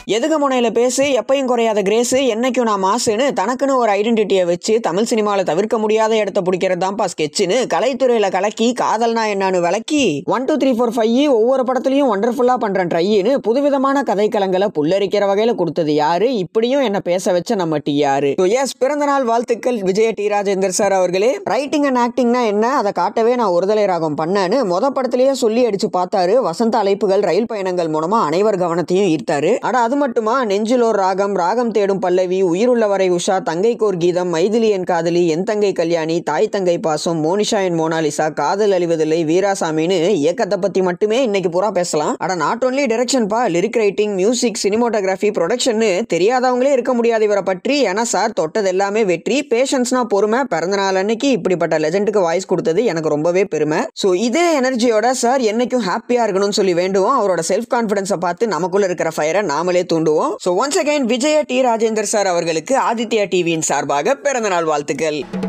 எதுக முனையில பேசு எப்பயும் குறையாத கிரேஸ் என்னைக்கும் நான் மாசுன்னு தனக்குன்னு ஒரு ஐடென்டிட்டியை வச்சு தமிழ் சினிமாவில் தவிர்க்க முடியாத இடத்த பிடிக்கிறது தான்ப்பா ஸ்கெட்சுன்னு கலைத்துறையில கலக்கி காதல்னா என்னன்னு விளக்கி one two three four five ஒவ்வொரு படத்துலையும் ஒண்டர்ஃபுல்லா பண்றேன் ட்ரைன்னு புதுவிதமான கதைக்களங்களை புல்லரிக்கிற வகையில கொடுத்தது யாரு இப்படியும் என்ன பேச வச்ச நம்ம டி யாரு எஸ் பிறந்த நாள் வாழ்த்துக்கள் விஜய டி ராஜேந்தர் சார் அவர்களே ரைட்டிங் அண்ட் ஆக்டிங்னா என்ன அதை காட்டவே நான் ஒருதலை ராகம் பண்ணேன்னு மொத படத்திலேயே சொல்லி அடிச்சு பார்த்தாரு வசந்த அழைப்புகள் ரயில் பயணங்கள் மூலமா அனைவர் கவனத்தையும் ஈர்த்தாரு அட அது மட்டுமா நெஞ்சிலோர் ராகம் ராகம் தேடும் பல்லவி உயிருள்ளவரை உஷா தங்கைக்கோர் கீதம் மைதிலி என் காதலி என் தங்கை கல்யாணி தாய் தங்கை பாசம் மோனிஷா என் மோனாலிசா காதல் அழிவதில்லை வீராசாமின்னு இயக்கத்தை பத்தி மட்டுமே இன்னைக்கு பூரா பேசலாம் அட நாட் ஒன்லி டைரக்ஷன் பா லிரிக் ரைட்டிங் மியூசிக் சினிமோட்டோகிராஃபி ப்ரொடக்ஷன்னு தெரியாதவங்களே இருக்க முடியாது இவரை பற்றி ஏன்னா சார் தொட்டது எல்லாமே வெற்றி பேஷன்ஸ்னா பொறுமை பிறந்த நாள் அன்னைக்கு இப்படிப்பட்ட லெஜெண்டுக்கு வாய்ஸ் கொடுத்தது எனக்கு ரொம்பவே பெருமை ஸோ இதே எனர்ஜியோட சார் என்னைக்கும் ஹாப்பியா இருக்கணும்னு சொல்லி வேண்டுவோம் அவரோட செல்ஃப் கான்ஃபிடன்ஸை பார்த்து நமக்குள்ள இருக்கிற ஃபயரை நாமளே தூண்டுவோம் so once again Vijaya T Rajendar sir அவர்களுக்கு ஆதித்யா டிவியின் சார்பாக பிறந்தநாள் வாழ்த்துக்கள்